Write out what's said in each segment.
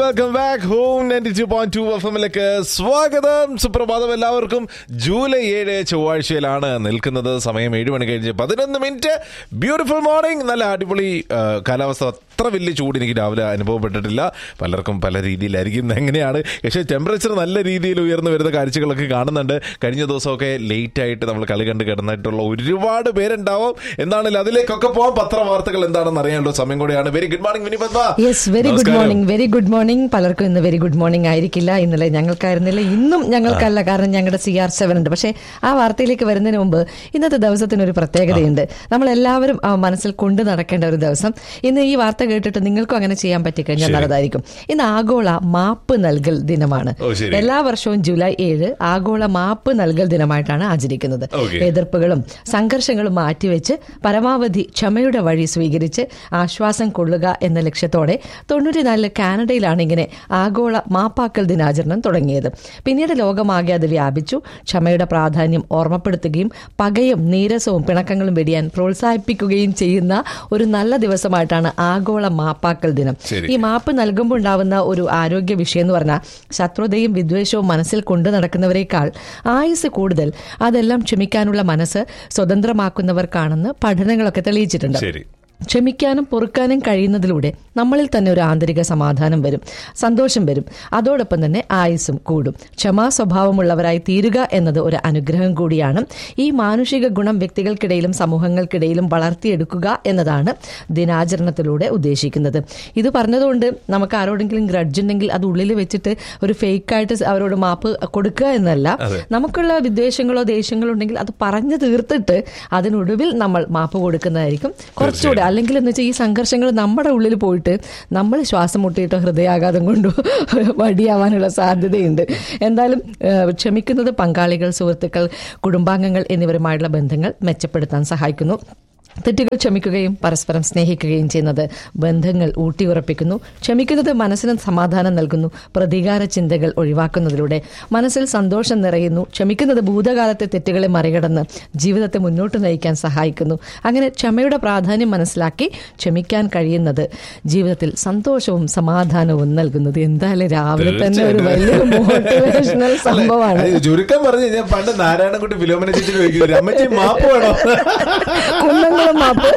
Welcome back home ninety two point two F എമ്മിലേക്ക് സ്വാഗതം സുപ്രഭാതം എല്ലാവർക്കും ജൂലൈ ഏഴ് ചൊവ്വാഴ്ചയിലാണ് നിൽക്കുന്നത് സമയം ഏഴ് മണി കഴിഞ്ഞ് പതിനൊന്ന് മിനിറ്റ് ബ്യൂട്ടിഫുൾ മോർണിംഗ് നല്ല അടിപൊളി ആ, കാലാവസ്ഥ അത്ര വലിയ ചൂട് എനിക്ക് രാവിലെ അനുഭവപ്പെട്ടിട്ടില്ല പലർക്കും പല രീതിയിലായിരിക്കും എങ്ങനെയാണ് പക്ഷേ ടെമ്പറേച്ചർ നല്ല രീതിയിൽ ഉയർന്നു വരുന്ന കാഴ്ചകളൊക്കെ കാണുന്നുണ്ട് കഴിഞ്ഞ ദിവസമൊക്കെ ലേറ്റ് ആയിട്ട് നമ്മൾ കളി കണ്ട് കിടന്നിട്ടുള്ള ഒരുപാട് പേരുണ്ടാവും എന്താണെങ്കിലും അതിലേക്കൊക്കെ പോകാൻ പത്രവാർത്തകൾ എന്താണെന്ന് അറിയാനുള്ള സമയം കൂടെയാണ് very good morning Vini Padma yes very good നമസ്കാരം. മോർണിംഗ് വെരി ഗുഡ് മോർണിംഗ് പലർക്കും ഇന്ന് വെരി ഗുഡ് മോർണിംഗ് ആയിരിക്കില്ല ഇന്നലെ ഞങ്ങൾക്കായിരുന്നില്ല ഇന്നും ഞങ്ങൾക്കല്ല കാരണം ഞങ്ങളുടെ സി ആർ സെവൻ ഉണ്ട് പക്ഷേ ആ വാർത്തയിലേക്ക് വരുന്നതിന് മുമ്പ് ഇന്നത്തെ ദിവസത്തിന് ഒരു പ്രത്യേകതയുണ്ട് നമ്മൾ എല്ലാവരും ആ മനസ്സിൽ കൊണ്ടു നടക്കേണ്ട ഒരു ദിവസം ഇന്ന് ഈ വാർത്ത കേട്ടിട്ട് നിങ്ങൾക്കും അങ്ങനെ ചെയ്യാൻ പറ്റിക്കഴിഞ്ഞാൽ ശരി. നല്ലതായിരിക്കും ഇന്ന് ആഗോള മാപ്പ് നൽകൽ ദിനമാണ് ഓ, ശരി. എല്ലാ വർഷവും ജൂലൈ ഏഴ് ആഗോള മാപ്പ് നൽകൽ ദിനമായിട്ടാണ് ആചരിക്കുന്നത് Okay. എതിർപ്പുകളും സംഘർഷങ്ങളും മാറ്റിവെച്ച് പരമാവധി ക്ഷമയുടെ വഴി സ്വീകരിച്ച് ആശ്വാസം കൊള്ളുക എന്ന ലക്ഷ്യത്തോടെ തൊണ്ണൂറ്റിനാലില് കാനഡയിലാണ് ഇങ്ങനെ ആഗോള മാപ്പാക്കൽ ദിനാചരണം തുടങ്ങിയത് പിന്നീട് ലോകമാകെ അത് വ്യാപിച്ചു ക്ഷമയുടെ പ്രാധാന്യം ഓർമ്മപ്പെടുത്തുകയും പകയും നീരസവും പിണക്കങ്ങളും വെടിയാൻ പ്രോത്സാഹിപ്പിക്കുകയും ചെയ്യുന്ന ഒരു നല്ല ദിവസമായിട്ടാണ് ആഗോള മാപ്പാക്കൽ ദിനം ശരി. ഈ മാപ്പ് നൽകുമ്പോൾ ഉണ്ടാവുന്ന ഒരു ആരോഗ്യ വിഷയം എന്ന് പറഞ്ഞാൽ ശത്രുതയും വിദ്വേഷവും മനസ്സിൽ കൊണ്ടു നടക്കുന്നവരെക്കാൾ ആയുസ് കൂടുതൽ അതെല്ലാം ക്ഷമിക്കാനുള്ള മനസ്സ് സ്വതന്ത്രമാക്കുന്നവർക്കാണെന്ന് പഠനങ്ങളൊക്കെ തെളിയിച്ചിട്ടുണ്ട് ശരി ക്ഷമിക്കാനും പൊറുക്കാനും കഴിയുന്നതിലൂടെ നമ്മളിൽ തന്നെ ഒരു ആന്തരിക സമാധാനം വരും സന്തോഷം വരും അതോടൊപ്പം തന്നെ ആയുസ്സും കൂടും ക്ഷമാ സ്വഭാവമുള്ളവരായി തീരുക എന്നത് ഒരു അനുഗ്രഹം കൂടിയാണ് ഈ മാനുഷിക ഗുണം വ്യക്തികൾക്കിടയിലും സമൂഹങ്ങൾക്കിടയിലും വളർത്തിയെടുക്കുക എന്നതാണ് ദിനാചരണത്തിലൂടെ ഉദ്ദേശിക്കുന്നത് ഇത് പറഞ്ഞതുകൊണ്ട് നമുക്ക് ആരോടെങ്കിലും ഗ്രഡ്ജ് ഉണ്ടെങ്കിൽ അത് ഉള്ളിൽ വെച്ചിട്ട് ഒരു ഫേക്കായിട്ട് അവരോട് മാപ്പ് കൊടുക്കുക എന്നല്ല അതെ. നമുക്കുള്ള വിദ്വേഷങ്ങളോ ദേഷ്യങ്ങളോ ഉണ്ടെങ്കിൽ അത് പറഞ്ഞു തീർത്തിട്ട് അതിനൊടുവിൽ നമ്മൾ മാപ്പ് കൊടുക്കുന്നതായിരിക്കും കുറച്ചുകൂടെ അല്ലെങ്കിൽ എന്ന് വെച്ചാൽ ഈ സംഘർഷങ്ങൾ നമ്മുടെ ഉള്ളിൽ പോയിട്ട് നമ്മൾ ശ്വാസം മുട്ടിയിട്ടോ ഹൃദയാഘാതം കൊണ്ടോ വടിയാവാനുള്ള സാധ്യതയുണ്ട് എന്തായാലും ഏഹ്, ക്ഷമിക്കുന്നത് പങ്കാളികൾ സുഹൃത്തുക്കൾ കുടുംബാംഗങ്ങൾ എന്നിവരുമായുള്ള ബന്ധങ്ങൾ മെച്ചപ്പെടുത്താൻ സഹായിക്കുന്നു തെറ്റുകൾ ക്ഷമിക്കുകയും പരസ്പരം സ്നേഹിക്കുകയും ചെയ്യുന്നത് ബന്ധങ്ങൾ ഊട്ടിയുറപ്പിക്കുന്നു ക്ഷമിക്കുന്നത് മനസ്സിന് സമാധാനം നൽകുന്നു പ്രതികാര ചിന്തകൾ ഒഴിവാക്കുന്നതിലൂടെ മനസ്സിൽ സന്തോഷം നിറയുന്നു ക്ഷമിക്കുന്നത് ഭൂതകാലത്തെ തെറ്റുകളെ മറികടന്ന് ജീവിതത്തെ മുന്നോട്ട് നയിക്കാൻ സഹായിക്കുന്നു അങ്ങനെ ക്ഷമയുടെ പ്രാധാന്യം മനസ്സിലാക്കി ക്ഷമിക്കാൻ കഴിയുന്നത് ജീവിതത്തിൽ സന്തോഷവും സമാധാനവും നൽകുന്നത് എന്തായാലും രാവിലെ തന്നെ ഒരു വലിയ മോട്ടിവേഷണൽ സംഭവമാണ് അത് ചുരുക്കം പറഞ്ഞു കഴിഞ്ഞാൽ പണ്ട് നാരായണൻകുട്ടി ഫിലോമിന ചേച്ചി ചോദിക്കും അമ്മച്ചി മാപ്പ് വേണോ കുന്നംകുളം മാപ്പ്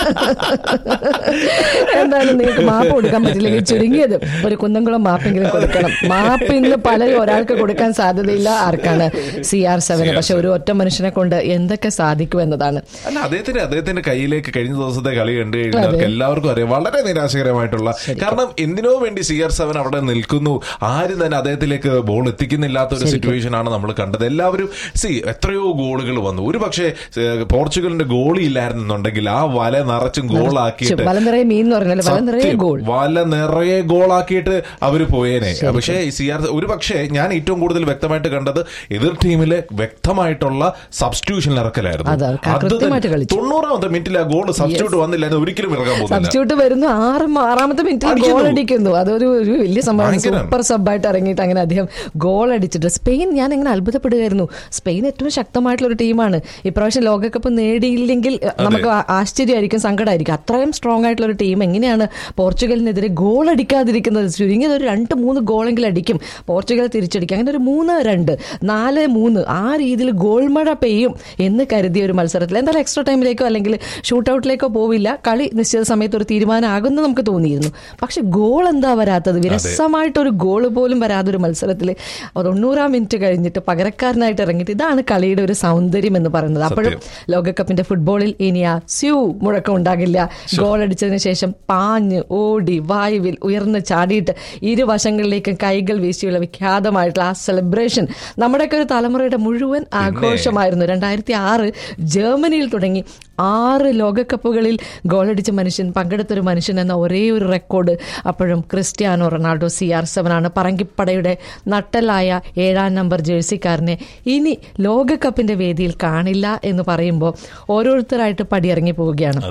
എന്തായാലും നിങ്ങൾക്ക് മാപ്പ് കൊടുക്കാൻ പറ്റില്ലെങ്കിൽ ചുരുങ്ങിയത് ഒരു കുന്നംകുളം മാപ്പെങ്കിലും കൊടുക്കണം മാപ്പ് ഇന്ന് പലരും ഒരാൾക്ക് കൊടുക്കാൻ സാധ്യതയില്ല ആർക്കാണ് സി ആർ സെവന് പക്ഷെ ഒരു ഒറ്റ മനുഷ്യനെ കൊണ്ട് എന്തൊക്കെ സാധിക്കും എന്നതാണ് അല്ല അദ്ദേഹത്തിന് അദ്ദേഹത്തിന്റെ കയ്യിലേക്ക് കഴിഞ്ഞ ദിവസത്തെ കളി കണ്ടു കഴിഞ്ഞവർക്ക് എല്ലാവർക്കും അറിയാം വളരെ നിരാശകരമായിട്ടുള്ള കാരണം എന്തിനോ വേണ്ടി സി ആർ സെവൻ അവിടെ നിൽക്കുന്നു ആരും തന്നെ അദ്ദേഹത്തിലേക്ക് ബോൾ എത്തിക്കുന്നില്ലാത്ത ഒരു സിറ്റുവേഷൻ ആണ് നമ്മൾ കണ്ടത് എല്ലാവരും സി എത്രയോ ഗോളുകൾ വന്നു ഒരു പക്ഷേ ഏഹ്, പോർച്ചുഗലിന്റെ ഗോളി ഇല്ലായിരുന്നുണ്ടെങ്കിൽ ആ വല നിറച്ചും ഗോളാക്കിയിട്ട് വല നിറയെ മീൻ എന്ന് പറഞ്ഞാൽ വല നിറയെ സത്യം. ഗോൾ വല നിറയെ ഗോളാക്കിയിട്ട് അവര് പോയേനെ പക്ഷേ സി ആർ ഒരു പക്ഷേ ഞാൻ ഏറ്റവും കൂടുതൽ വ്യക്തമായിട്ട് കണ്ടത് എതിർ ടീമിലെ വ്യക്തമായിട്ടുള്ള സബ്സ്റ്റിറ്റ്യൂഷൻ ഇറക്കലായിരുന്നു അതാ, അത് കൃത്യമായിട്ട് തന്നെ കളിച്ചു. തൊണ്ണൂറാമത്തെ മിനിറ്റിൽ ആ ഗോൾ സബ്സ്റ്റിറ്റ്യൂട്ട് വന്നില്ല എന്ന് ഒരിക്കലും ഇറങ്ങാൻ പോകുന്നില്ല സബ്സ്റ്റിറ്റ്യൂട്ട് വരുന്നു ആറ് ആറാമത്തെ മിനിറ്റിൽ അടിക്കുന്നു. ഗോൾ അടിക്കുന്നു അതൊരു ഒരു വലിയ സംഭവമാണ് ഭയങ്കരം. സൂപ്പർ സബ്ബായിട്ട് ഇറങ്ങിയിട്ട് അങ്ങനെ അദ്ദേഹം ഗോൾ അടിച്ചിട്ട് സ്പെയിൻ ഞാൻ അങ്ങനെ അത്ഭുതപ്പെടുകയായിരുന്നു സ്പെയിൻ ഏറ്റവും ശക്തമായിട്ടുള്ള ഒരു ടീമാണ് ഇപ്രാവശ്യം ലോകകപ്പ് നേടിയില്ലെങ്കിൽ അഹ്, നമുക്ക് ആ- ആശ്ചര്യമായിരിക്കും സങ്കടമായിരിക്കും അത്രയും സ്ട്രോങ് ആയിട്ടുള്ള ഒരു ടീം എങ്ങനെയാണ് പോർച്ചുഗലിനെതിരെ ഗോൾ അടിക്കാതിരിക്കുന്നത് ചുരുങ്ങിയത് ഒരു രണ്ട് മൂന്ന് ഗോളെങ്കിലും അടിക്കും പോർച്ചുഗൽ തിരിച്ചടിക്കും അങ്ങനെ ഒരു മൂന്ന് രണ്ട് നാല് മൂന്ന് ആ രീതിയിൽ ഗോൾ മഴ പെയ്യും എന്ന് കരുതിയ ഒരു മത്സരത്തിൽ എന്തായാലും എക്സ്ട്രാ ടൈമിലേക്കോ അല്ലെങ്കിൽ ഷൂട്ട് ഔട്ടിലേക്കോ പോവില്ല കളി നിശ്ചിത സമയത്ത് ഒരു തീരുമാനമാകുമെന്ന് നമുക്ക് തോന്നിയിരുന്നു പക്ഷെ ഗോൾ എന്താ വരാത്തത് വിരസമായിട്ടൊരു ഗോൾ പോലും വരാത്തൊരു മത്സരത്തിൽ തൊണ്ണൂറാം മിനിറ്റ് കഴിഞ്ഞിട്ട് പകരക്കാരനായിട്ട് ഇറങ്ങിയിട്ട് ഇതാണ് കളിയുടെ ഒരു സൗന്ദര്യം എന്ന് പറയുന്നത് അപ്പോഴും ലോകകപ്പിന്റെ ഫുട്ബോളിൽ ഇനി ആ സ്യൂ മുഴക്കം ഉണ്ടാകില്ല ഗോൾ അടിച്ചതിന് ശേഷം പാഞ്ഞ് ഓടി വായുവിൽ ഉയർന്ന് ചാടിയിട്ട് ഇരുവശങ്ങളിലേക്കും കൈകൾ വീശിയുള്ള വിഖ്യാതമായിട്ടുള്ള ആ സെലിബ്രേഷൻ നമ്മുടെയൊക്കെ ഒരു തലമുറയുടെ മുഴുവൻ ആഘോഷമായിരുന്നു രണ്ടായിരത്തി ആറ് ജർമ്മനിയിൽ തുടങ്ങി ആറ് ലോകകപ്പുകളിൽ ഗോളടിച്ച മനുഷ്യൻ പങ്കെടുത്തൊരു മനുഷ്യൻ എന്ന ഒരേ ഒരു റെക്കോർഡ് അപ്പോഴും Cristiano Ronaldo C R seven ആണ് പറങ്കിപ്പടയുടെ നട്ടലായ ഏഴാം നമ്പർ ജേഴ്സിക്കാരനെ ഇനി ലോകകപ്പിന്റെ വേദിയിൽ കാണില്ല എന്ന് പറയുമ്പോൾ ഓരോരുത്തരായിട്ട് പടിയിറങ്ങി പോവുകയാണ് അതെ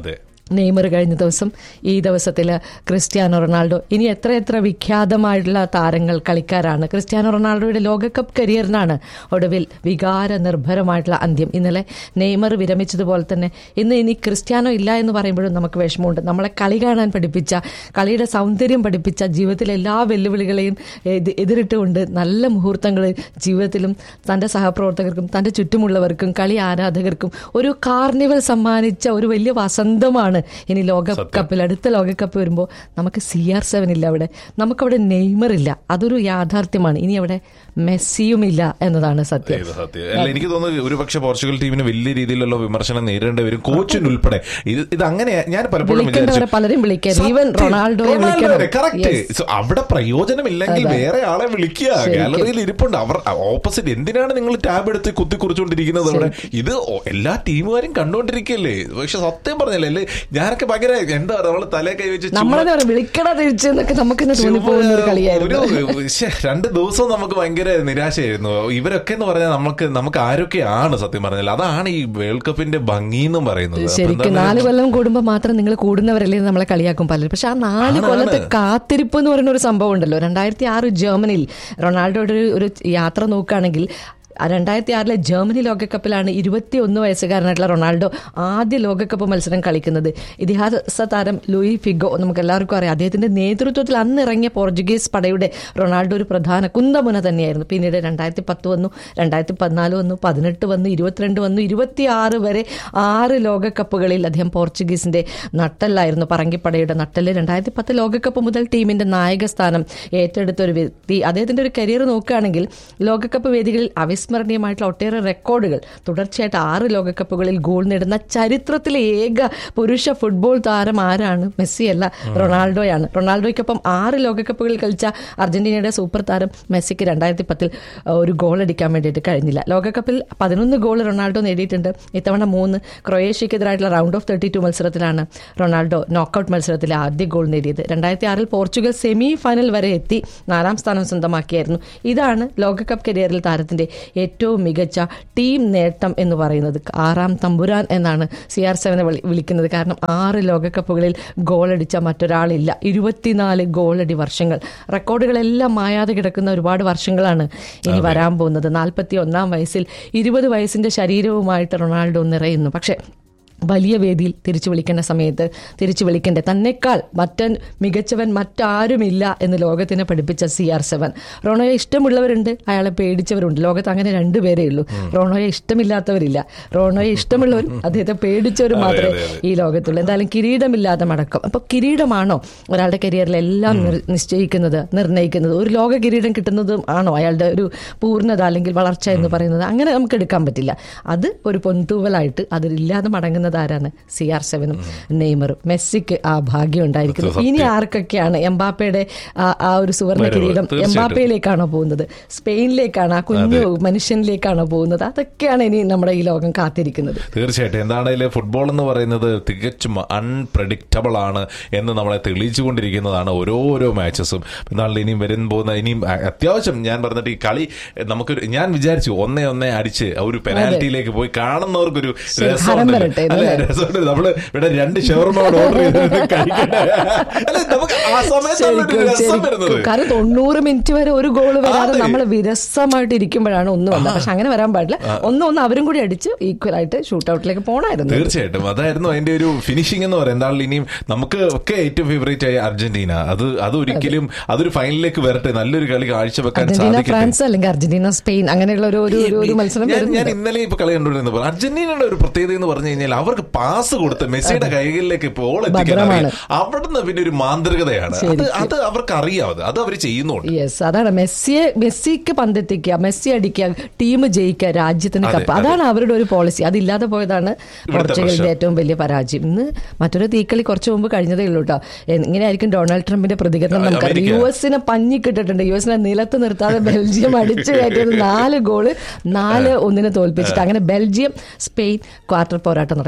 നെയ്മർ കഴിഞ്ഞ ദിവസം ഈ ദിവസത്തിൽ ക്രിസ്ത്യാനോ റൊണാൾഡോ ഇനി എത്ര എത്ര വിഖ്യാതമായിട്ടുള്ള താരങ്ങൾ കളിക്കാരാണ് ക്രിസ്ത്യാനോ റൊണാൾഡോയുടെ ലോകകപ്പ് കരിയറിനാണ് ഒടുവിൽ വികാര നിർഭരമായിട്ടുള്ള അന്ത്യം ഇന്നലെ നെയ്മർ വിരമിച്ചതുപോലെ തന്നെ ഇന്ന് ഇനി ക്രിസ്ത്യാനോ ഇല്ല എന്ന് പറയുമ്പോഴും നമുക്ക് വിഷമമുണ്ട് നമ്മളെ കളി കാണാൻ പഠിപ്പിച്ച കളിയുടെ സൗന്ദര്യം പഠിപ്പിച്ച ജീവിതത്തിലെ എല്ലാ വെല്ലുവിളികളെയും എതി- എതിരിട്ടുകൊണ്ട് നല്ല മുഹൂർത്തങ്ങൾ ജീവിതത്തിലും തൻ്റെ സഹപ്രവർത്തകർക്കും തൻ്റെ ചുറ്റുമുള്ളവർക്കും കളി ആരാധകർക്കും ഒരു കാർണിവൽ സമ്മാനിച്ച ഒരു വലിയ വസന്തമാണ് ഇനി ലോകകപ്പിൽ അടുത്ത ലോകകപ്പ് വരുമ്പോൾ നമുക്ക് സി ആർ സെവൻ ഇല്ല അവിടെ നമുക്കവിടെ നെയ്മർ ഇല്ല അതൊരു യാഥാർത്ഥ്യമാണ് ഇനി അവിടെ മെസ്സിയും ഇല്ല എന്നതാണ് സത്യം ഇത് സത്യം അല്ല എനിക്ക് തോന്നുന്നു ഒരു പക്ഷെ പോർച്ചുഗൽ ടീമിന് വലിയ രീതിയിലുള്ള വിമർശനം നേരിടേണ്ടി വരും കോച്ചിന് ഉൾപ്പെടെ ഇത് ഇത് അങ്ങനെ ഞാൻ പലപ്പോഴും വിളിക്കേണ്ടവരെ പലരും വിളിക്കാം. ഈവൻ റൊണാൾഡോയെ വിളിക്കണം. Correct Yes. അവിടെ പ്രയോജനമില്ലെങ്കിൽ വേറെ ആളെ വിളിക്കുക ശരിക്കും. ഗാലറിയിൽ ഇരിപ്പുണ്ട് അവർ ഓപ്പോസിറ്റ് എന്തിനാണ് നിങ്ങൾ ടാബ് എടുത്ത് കുത്തി കുറിച്ചുകൊണ്ടിരിക്കുന്നത് അവിടെ ഇത് ഒ- എല്ലാ ടീമുകാരും കണ്ടുകൊണ്ടിരിക്കല്ലേ പക്ഷെ സത്യം പറഞ്ഞല്ലേ അല്ലേ ഞാനൊക്കെ ഭയങ്കര എന്താ പറയുക നമ്മള് തലേ കൈവച്ച് ചുമ്മാ- നമ്മളെന്താ പറയാ വിളിക്കണ തിരിച്ച് എന്നൊക്കെ നമുക്ക് തന്നെ തോന്നിപ്പോകുന്ന ഒരു കളിയായിരുന്നു ഒരു ശ്ശെ, രണ്ട് ദിവസവും നമുക്ക് ഭയങ്കര നിരാശയായിരുന്നു ഇവരൊക്കെ എന്ന് പറഞ്ഞാൽ നമുക്ക് നമുക്ക് ആരൊക്കെയാണ് സത്യം പറഞ്ഞാൽ അതാണ് ഈ വേൾഡ് കപ്പിന്റെ ഭംഗി എന്നും പറയുന്നത് അപ്പൊ ശരിക്കും എന്താണ് നാല് കൊല്ലം കൂടുമ്പോൾ മാത്രം നിങ്ങൾ കൂടുന്നവരല്ലേ എന്ന് നമ്മളെ കളിയാക്കും പലരും പക്ഷെ ആ നാല് ആണ്, കൊല്ലത്തെ ആണ്. കാത്തിരിപ്പ് എന്ന് പറയുന്ന ഒരു സംഭവം ഉണ്ടല്ലോ രണ്ടായിരത്തി ആറ് ജർമ്മനിയിൽ റൊണാൾഡോയുടെ ഒരു- ഒരു യാത്ര നോക്കുകയാണെങ്കിൽ ആ രണ്ടായിരത്തി ആറിലെ ജർമ്മനി ലോകകപ്പിലാണ് ഇരുപത്തി ഒന്ന് വയസ്സുകാരനായിട്ടുള്ള റൊണാൾഡോ ആദ്യ ലോകകപ്പ് മത്സരം കളിക്കുന്നത് ഇതിഹാസ താരം ലൂയി ഫിഗോ നമുക്ക് എല്ലാവർക്കും അറിയാം അദ്ദേഹത്തിന്റെ നേതൃത്വത്തിൽ അന്ന് ഇറങ്ങിയ പോർച്ചുഗീസ് പടയുടെ റൊണാൾഡോ ഒരു പ്രധാന കുന്തമുന തന്നെയായിരുന്നു പിന്നീട് രണ്ടായിരത്തി പത്ത് വന്നു രണ്ടായിരത്തി പതിനാല് വന്നു പതിനെട്ട് വന്നു ഇരുപത്തിരണ്ട് വന്നു ഇരുപത്തിയാറ് വരെ ആറ് ലോകകപ്പുകളിൽ അദ്ദേഹം പോർച്ചുഗീസിന്റെ നട്ടല്ലായിരുന്നു പറങ്കിപ്പടയുടെ നട്ടല് രണ്ടായിരത്തി പത്ത് ലോകകപ്പ് മുതൽ ടീമിന്റെ നായക സ്ഥാനം ഏറ്റെടുത്ത ഒരു വ്യക്തി അദ്ദേഹത്തിന്റെ ഒരു കരിയർ നോക്കുകയാണെങ്കിൽ ലോകകപ്പ് വേദികളിൽ അവിസ്മരണീയമായിട്ടുള്ള ഒട്ടേറെ റെക്കോർഡുകൾ തുടർച്ചയായിട്ട് ആറ് ലോകകപ്പുകളിൽ ഗോൾ നേടുന്ന ചരിത്രത്തിലെ ഏക പുരുഷ ഫുട്ബോൾ താരം ആരാണ് മെസ്സി അല്ല റൊണാൾഡോയാണ് റൊണാൾഡോയ്ക്കൊപ്പം ആറ് ലോകകപ്പുകളിൽ കളിച്ച അർജന്റീനയുടെ സൂപ്പർ താരം മെസ്സിക്ക് രണ്ടായിരത്തി പത്തിൽ ഒരു ഗോൾ അടിക്കാൻ വേണ്ടിയിട്ട് കഴിഞ്ഞില്ല ലോകകപ്പിൽ പതിനൊന്ന് ഗോൾ റൊണാൾഡോ നേടിയിട്ടുണ്ട് ഇത്തവണ മൂന്ന് ക്രൊയേഷ്യക്കെതിരായിട്ടുള്ള റൗണ്ട് ഓഫ് തേർട്ടി ടു മത്സരത്തിലാണ് റൊണാൾഡോ നോക്കൌട്ട് മത്സരത്തിലെ ആദ്യ ഗോൾ നേടിയത് രണ്ടായിരത്തി ആറിൽ പോർച്ചുഗൽ സെമി ഫൈനൽ വരെ എത്തി നാലാം സ്ഥാനം സ്വന്തമാക്കിയായിരുന്നു ഇതാണ് ലോകകപ്പ് കരിയറിൽ താരത്തിന്റെ ഏറ്റവും മികച്ച ടീം നേട്ടം എന്ന് പറയുന്നത് ആറാം തമ്പുരാൻ എന്നാണ് സി ആർ സെവനെ വിളിക്കുന്നത് കാരണം ആറ് ലോകകപ്പുകളിൽ ഗോളടിച്ച മറ്റൊരാളില്ല ഇരുപത്തിനാല് ഗോളടി വർഷങ്ങൾ റെക്കോർഡുകളെല്ലാം മായാതെ കിടക്കുന്ന ഒരുപാട് വർഷങ്ങളാണ് ഇനി വരാൻ പോകുന്നത് നാൽപ്പത്തി ഒന്നാം വയസ്സിൽ ഇരുപത് വയസ്സിന്റെ ശരീരവുമായിട്ട് റൊണാൾഡോ നിറയുന്നു പക്ഷേ വലിയ വേദിയിൽ തിരിച്ചു വിളിക്കേണ്ട സമയത്ത് തിരിച്ചു വിളിക്കേണ്ട തന്നെക്കാൾ മറ്റൻ മികച്ചവൻ മറ്റാരുമില്ല എന്ന് ലോകത്തിനെ പഠിപ്പിച്ച സി ആർ സെവൻ റോണോയെ ഇഷ്ടമുള്ളവരുണ്ട് അയാളെ പേടിച്ചവരുണ്ട് ലോകത്ത് അങ്ങനെ രണ്ടുപേരേ ഉള്ളൂ റോണോയെ ഇഷ്ടമില്ലാത്തവരില്ല റോണോയെ ഇഷ്ടമുള്ളവരും അദ്ദേഹത്തെ പേടിച്ചവരും മാത്രമേ അതെ, അതെ. ഈ ലോകത്തുള്ളൂ എന്തായാലും കിരീടമില്ലാതെ മടക്കം അപ്പൊ കിരീടമാണോ ഒരാളുടെ കരിയറിലെല്ലാം നിർ- നിശ്ചയിക്കുന്നത് നിർണ്ണയിക്കുന്നത് ഒരു ലോക കിരീടം കിട്ടുന്നതും ആണോ അയാളുടെ ഒരു പൂർണ്ണത അല്ലെങ്കിൽ വളർച്ച എന്ന് പറയുന്നത് അങ്ങനെ നമുക്ക് എടുക്കാൻ പറ്റില്ല അത് ഒരു പൊൻതൂവലായിട്ട് അതിലില്ലാതെ മടങ്ങുന്നത് ആരാണ് സി ആർ സെവനും നെയ്മറും മെസ്സിക്ക് ആ ഭാഗ്യം ഉണ്ടായിരിക്കുന്നത് സത്യം. ഇനി ആർക്കൊക്കെയാണ് എംബാപ്പയുടെ ആ- ആ ഒരു സുവർണ്ണ വരവ്. കിരീടം തീർച്ചയായിട്ടും. എംബാപ്പയിലേക്കാണോ പോകുന്നത് സ്പെയിനിലേക്കാണ് ആ കുഞ്ഞു മനുഷ്യനിലേക്കാണോ പോകുന്നത് അതൊക്കെയാണ് ഇനി നമ്മുടെ ഈ ലോകം കാത്തിരിക്കുന്നത് തീർച്ചയായിട്ടും എന്താണെങ്കിലും ഫുട്ബോൾ എന്ന് പറയുന്നത് തികച്ചും അൺപ്രഡിക്റ്റബിൾ ആണ് എന്ന് നമ്മളെ തെളിയിച്ചുകൊണ്ടിരിക്കുന്നതാണ് ഓരോരോ മാച്ചസും എന്നാൽ ഇനിയും വരും പോകുന്ന ഇനിയും അ- അത്യാവശ്യം ഞാൻ പറഞ്ഞിട്ട് ഈ കളി നമുക്ക് ഞാൻ വിചാരിച്ചു ഒന്നേ ഒന്നേ അടിച്ച് ഒരു പെനാൽറ്റിയിലേക്ക് പോയി കാണുന്നവർക്കൊരു ശരി, ഹരം രസമുണ്ട് വരട്ടെ അല്ലെ എന്നല്ലേ? രസമുണ്ട് നമ്മള് ഇവിടെ രണ്ട് ഷവർമോട് ഓർഡർ ചെയ്ത് കഴിക്കണേ അല്ലെ നമുക്ക് ആ സമയത്താണ് ഒരു ശരിക്കും, രസം ശരിക്കും. വരുന്നത് കാരണം തൊണ്ണൂറ് മിനിറ്റ് വരെ ഒരു ഗോൾ വരാതെ അതെ. നമ്മൾ വിരസമായിട്ട് ഇരിക്കുമ്പോഴാണ് ഒന്നും വന്നത് പക്ഷെ അങ്ങനെ വരാൻ പാടില്ല ഒന്നും ഒന്ന് അവരും കൂടി അടിച്ച് ഈക്വൽ ആയിട്ട് ഷൂട്ട് ഔട്ടിലേക്ക് പോണായിരുന്നു തീർച്ചയായിട്ടും അതായിരുന്നു അതിന്റെ ഒരു ഫിനിഷിംഗ് എന്ന് പറയുന്നത് എന്തായാലും ഇനിയും നമുക്ക് ഒക്കെ ഏറ്റവും ഫേവറേറ്റ് ആയ അർജന്റീന അത് അത് ഒരിക്കലും അതൊരു ഫൈനലിലേക്ക് വരട്ടെ നല്ലൊരു കളി കാഴ്ചവെക്കാൻ അർജന്റീന സാധിക്കട്ടെ ഫ്രാൻസ് അല്ലെങ്കിൽ അർജന്റീന സ്പെയിൻ അങ്ങനെയുള്ള ഒരു ഒരു ഒരു- ഒരു മത്സരം ഞാൻ- ഞാൻ വരുന്നുണ്ട് ഇന്നലെ ഇപ്പൊ കളി കണ്ടുകൊണ്ടിരുന്നപ്പോൾ അർജന്റീനയുടെ ഒരു പ്രത്യേകത എന്ന് പറഞ്ഞു കഴിഞ്ഞാൽ അവർക്ക് പാസ് കൊടുത്ത് മെസ്സിയുടെ കൈകളിലേക്ക് ബോൾ എത്തിക്കാൻ ഭദ്രമാണ്. അറിയാം അവിടുന്ന് പിന്നെ ഒരു മാന്ത്രികതയാണ് അത് ശരിക്കും. അത് അവർക്ക് അറിയാവത് അത് അവർ ചെയ്യുന്നുണ്ട് യെസ് അതാണ് മെസ്സിയെ മെസ്സിക്ക് പന്തെത്തിക്കുക മെസ്സി അടിക്കുക ടീം ജയിക്കുക രാജ്യത്തിന് അതെ, കപ്പ് അതാണ് അവരുടെ ഒരു പോളിസി അതില്ലാതെ പോയതാണ് പോർച്ചുഗലിന്റെ പ്രശ്നം. ഏറ്റവും വലിയ പരാജയം ഇന്ന് മറ്റൊരു തീക്കളി കുറച്ച് മുമ്പ് കഴിഞ്ഞതേ ഉള്ളൂ കേട്ടോ എങ്ങനെയായിരിക്കും ഡൊണാൾഡ് ട്രംപിന്റെ പ്രതികരണം ആ, നമുക്കറിയാം അമേരിക്ക. യു എസിനെ പഞ്ഞിക്കിട്ടിട്ടുണ്ട് യു എസിനെ നിലത്ത് നിർത്താതെ ബെൽജിയം അടിച്ചു കയറ്റിയത് നാല് ഗോള് നാല് ഒന്നിന് തോൽപ്പിച്ചിട്ട് അങ്ങനെ ബെൽജിയം സ്പെയിൻ ക്വാർട്ടർ പോരാട്ടം നടക്കും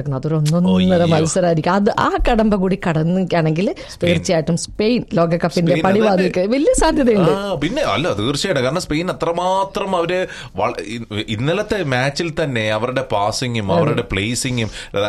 നടക്കുന്നത് അതൊരു ഒന്നൊന്നര അയ്യോ. മത്സരമായിരിക്കും അത് ആ കടമ്പ കൂടി കടന്നിക്കാണെങ്കിൽ തീർച്ചയായിട്ടും സ്പെയിൻ ലോകകപ്പിന്റെ സ്പെയിൻ പടിവാതിൽക്ക് വലിയ സാധ്യതയുണ്ട് ആ, പിന്നെ അല്ല തീർച്ചയായിട്ടും കാരണം സ്പെയിൻ അത്രമാത്രം അവര് വള- ഇ- ഇന്നലത്തെ മാച്ചിൽ തന്നെ അവരുടെ പാസിങ്ങും അവരുടെ പ്ലേസിങ്ങും